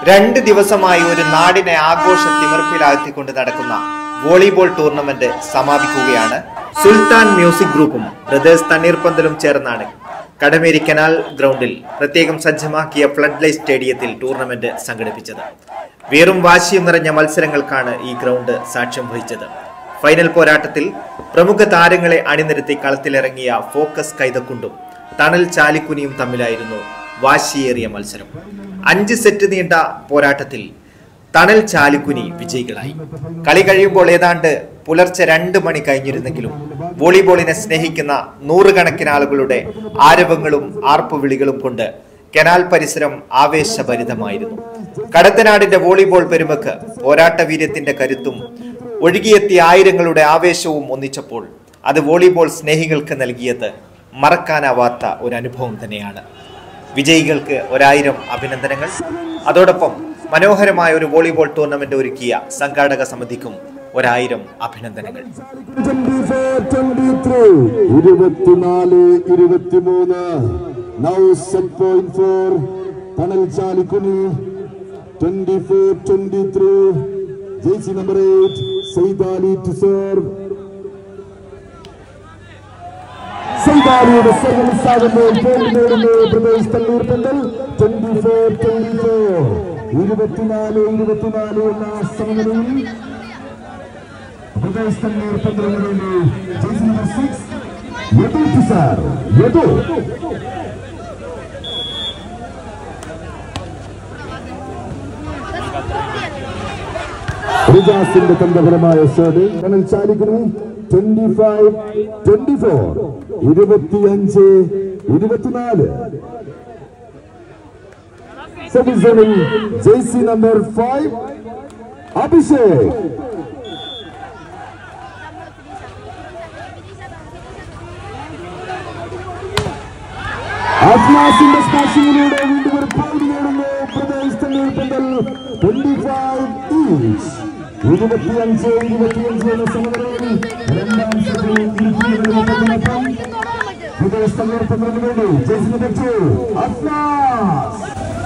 രണ്ട് ദിവസമായി ഒരു നാടിനെ ആഘോഷ തിമിർപ്പിലാഴ്ത്തിക്കൊണ്ട് നടക്കുന്ന വോളിബോൾ ടൂർണമെന്റ് സമാപിക്കുകയാണ് സുൽത്താൻ മ്യൂസിക് ഗ്രൂപ്പും ബ്രദേഴ്സ് തണ്ണീർപ്പന്തലും ചേർന്നാണ് കടമേരി കനാൽ ഗ്രൗണ്ടിൽ പ്രത്യേകം സജ്ജമാക്കിയ ഫ്ലഡ് ലൈറ്റ് സ്റ്റേഡിയത്തിൽ ടൂർണമെന്റ് സംഘടിപ്പിച്ചത് വീറും വാശിയും നിറഞ്ഞ മത്സരങ്ങൾക്കാണ് ഈ ഗ്രൗണ്ട് സാക്ഷ്യം വഹിച്ചത് ഫൈനൽ പോരാട്ടത്തിൽ പ്രമുഖ താരങ്ങളെ അണിനിരത്തി കളത്തിലിറങ്ങിയ ഫോക്കസ് കൈതക്കുണ്ടും തണൽ ചാലിക്കുനിയും തമ്മിലായിരുന്നു വാശിയേറിയ മത്സരം അഞ്ച് സെറ്റ് നീണ്ട പോരാട്ടത്തിൽ തണൽ ചാലിക്കുനി വിജയികളായി കളി കഴിയുമ്പോൾ ഏതാണ്ട് പുലർച്ചെ രണ്ട് മണി കഴിഞ്ഞിരുന്നെങ്കിലും വോളിബോളിനെ സ്നേഹിക്കുന്ന നൂറുകണക്കിന് ആളുകളുടെ ആരവങ്ങളും ആർപ്പുവിളികളും കൊണ്ട് കനാൽ പരിസരം ആവേശഭരിതമായിരുന്നു കടത്തനാടിന്റെ വോളിബോൾ പെരുമക്ക് പോരാട്ട വീര്യത്തിന്റെ കരുത്തും ഒഴുകിയെത്തിയ ആയിരങ്ങളുടെ ആവേശവും ഒന്നിച്ചപ്പോൾ അത് വോളിബോൾ സ്നേഹികൾക്ക് നൽകിയത് മറക്കാനാവാത്ത ഒരു അനുഭവം തന്നെയാണ് വിജയികൾക്ക് ഒരായിരം അഭിനന്ദനങ്ങൾ അതോടൊപ്പം മനോഹരമായ ഒരു വോളിബോൾ ടൂർണമെന്റ് ഒരുക്കിയ സംഘാടക സമിതിക്കും ഒരായിരം അഭിനന്ദനങ്ങൾ ഇരുപത്തിനാല് ഇരുപത്തിമൂന്ന് now set point for Thanal Chalikkuni twenty four twenty three ജേസി number eight Saidali to serve സൈദാലിയുടെ സർവ്വസാകുമ്പോൾ പോയിന്റ് നേടുന്നു പ്രദേശ് തല്ലൂർ പന്തൽ ട്വന്റി ഫോർ ട്വന്റി ഫോർ ഇരുപത്തിനാല് ഇരുപത്തിനാല് എന്ന സമനിലയിൽ പ്രദേശ് തല്ലൂർ പന്തലിന് വേണ്ടി ജേസി number six Yadu sir Yadu റിജാസിന്റെ തന്ത്രപരമായ ഷോട്ട് കനൽ ചാലിക്കുന്നു ട്വന്റി ഫൈവ് ട്വന്റി ഫോർ ഇരുപത്തിയഞ്ച് ഇരുപത്തിനാല് സെമിസോണിൽ ജെയ്സി നമ്പർ ഫൈവ് അഭിഷേക് അഫ്നാസിന്റെ സ്മാഷിങ്ങിലൂടെ വീണ്ടും ഒരു പോയിന്റ് നേടുന്നു Pradesh Thanneer Panthal twenty five each ഇരുപത്തിയഞ്ച് ഇരുപത്തിയഞ്ച് എന്ന സമനിലയിൽ രണ്ടാം സെറ്റിൽ ഇരുപത്തിയൊന്നിനൊപ്പം പ്രദേശ് തണ്ണീർ പന്തലിന് വേണ്ടി ജേസിന് പറ്റു അഫ്നാസ്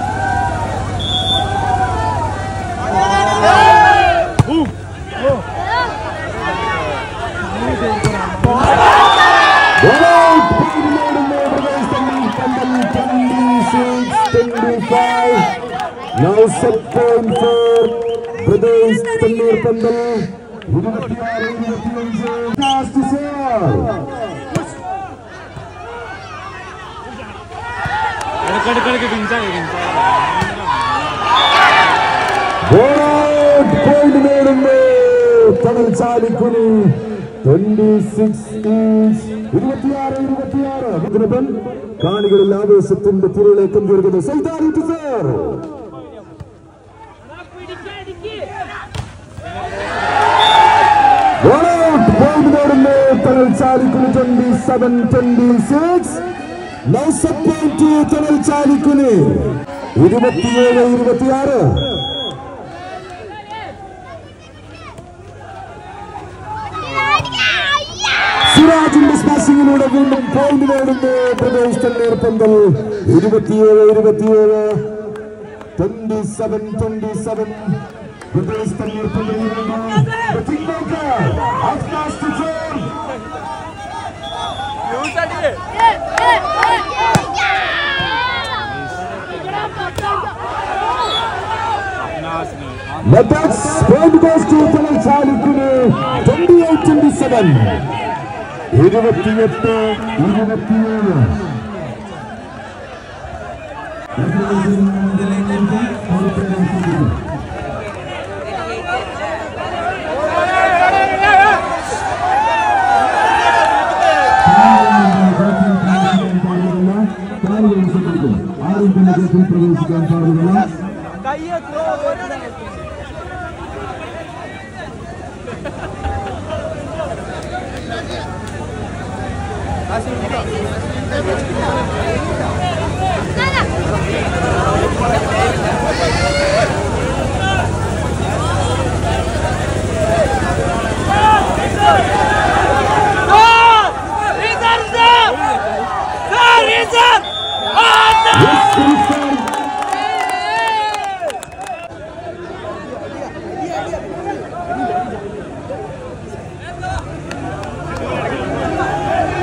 Right, point നേടുന്നു Pradesh Thanneer Panthal twenty six twenty five now set point for Pradesh Thanneer Panthal ഇരുപത്തിയാറ് ഇരുപത്തിയഞ്ച് ലാസ്റ്റ് സേവ് ഇടയ്ക്കിടയ്ക്ക് പിഞ്ചായി പിഞ്ചായി Board point നേടുന്നു തണൽ ചാലിക്കുനി ട്വന്റി സിക്സ് ഇരുപത്തിയാറ് ഇരുപത്തിയാറ് ഇതിനൊപ്പം കാണികളിൽ ആവേശത്തിന്റെ തിരയിലേക്കും തീർക്കുന്നു സൈതാലി ടു സർ പോയിന്റ് നേടുന്നു Thanal Chalikkuni twenty seven twenty six നൗസത്ത് പോയിന്റ് തണൽ ചാലിക്കുനി ഇരുപത്തിയേഴ് ഇരുപത്തിയാറ് സിറാജിന്റെ സ്മാഷിങ്ങിലൂടെ വീണ്ടും പോയിന്റ് നേടുന്നു പ്രദേശ് തണ്ണീർ പന്തൽ ഇരുപത്തിയേഴ് ഇരുപത്തിയേഴ് twenty seven twenty seven Pradesh Thanneer Panthal point goes to Thanal Chalikkuni twenty eight twenty seven ഇരുപത്തിയെട്ട് ഇരുപത്തിയേഴ് ആരും തന്നെ ഗേറ്റിൽ പ്രവേശിക്കാൻ പാടില്ല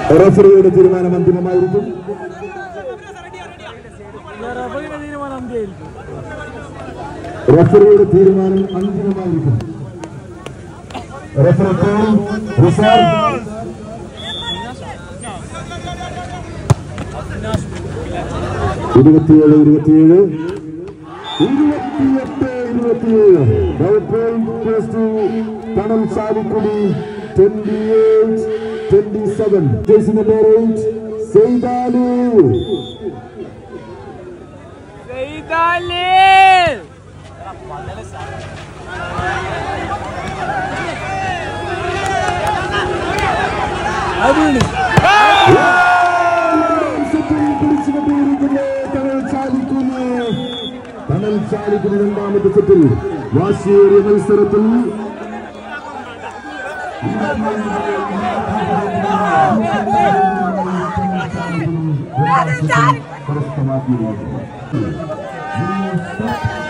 റഫറിയുടെ തീരുമാനം അന്തിമമായിരിക്കും തീരുമാനം അന്ത്യായിരിക്കും റഫറിയുടെ തീരുമാനം അന്തിമമായിരിക്കും റഫറി കോൾ റിസർവ് ഇരുപത്തിയേഴ് ഇരുപത്തിയേഴ് ഇരുപത്തിയെട്ട് ഇരുപത്തിയേഴ് Thanal Chalikkudi twenty eight twenty seven jersey number eight Saidali പിടിച്ചുകൊണ്ടിരിക്കുന്നു തണൽ ചാലിക്കുടി തണൽ ചാലിക്കുടി രണ്ടാമത്തെ സെറ്റിൽ വാശിയേറിയ മത്സരത്തിൽ കരസ്ഥമാക്കിയിരിക്കുന്നു